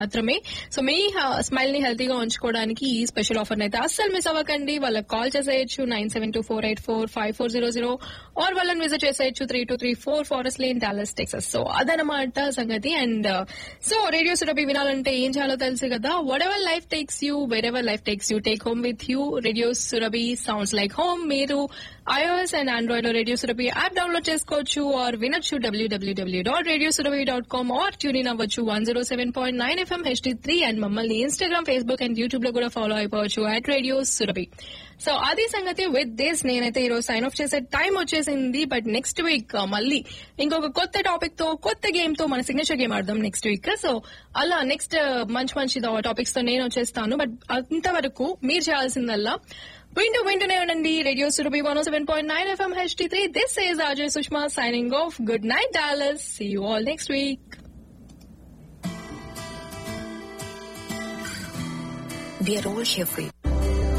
మాత్రమే సో మీ స్మైల్ ని హెల్తీగా ఉంచుకోవడానికి ఈ స్పెషల్ ఆఫర్ అయితే అస్సలు మిస్ అవ్వకండి వాళ్ళకి కాల్ చేసేయచ్చు nine seven two four eight four five four zero zero or వాళ్ళని విజిట్ చేసేయచ్చు three two three four forest lane Dallas Texas so అదనమాట సంగతి అండ్ సో రేడియో సురభి వినాలంటే ఏం చేయాలో తెలుసు కదా wherever life takes you wherever life takes you take home with you radio Surabhi sounds like home మీరు iOS and Android లో radio Surabhi app download చేసుకోవచ్చు ఆర్ వినొచ్చు WWW dot radio Surabhi dot com or tune in అవ్వచ్చు one zero seven point nine FM HD three and మమ్మల్ని Instagram Facebook and YouTube లో కూడా follow అయిపోవచ్చు at radio Surabhi so అది సంగతి విత్ దిస్ నేనైతే ఈరోజు సైన్ ఆఫ్ చేసే టైం వచ్చేసింది బట్ నెక్స్ట్ వీక్ మళ్ళీ ఇంకొక కొత్త టాపిక్ తో కొత్త గేమ్ తో మన సిగ్నేచర్ గేమ్ ఆడదాం నెక్స్ట్ వీక్ సో అలా నెక్స్ట్ మంచి మంచి టాపిక్స్ తో నేను వచ్చేస్తాను బట్ అంతవరకు మీరు చేయాల్సిందల్లా వింటూ వింటూనే ఉండండి radio Surabhi one seven point nine FM HD three this is Ajay Sushma signing off good night Dallas see you all next week We are all here for you.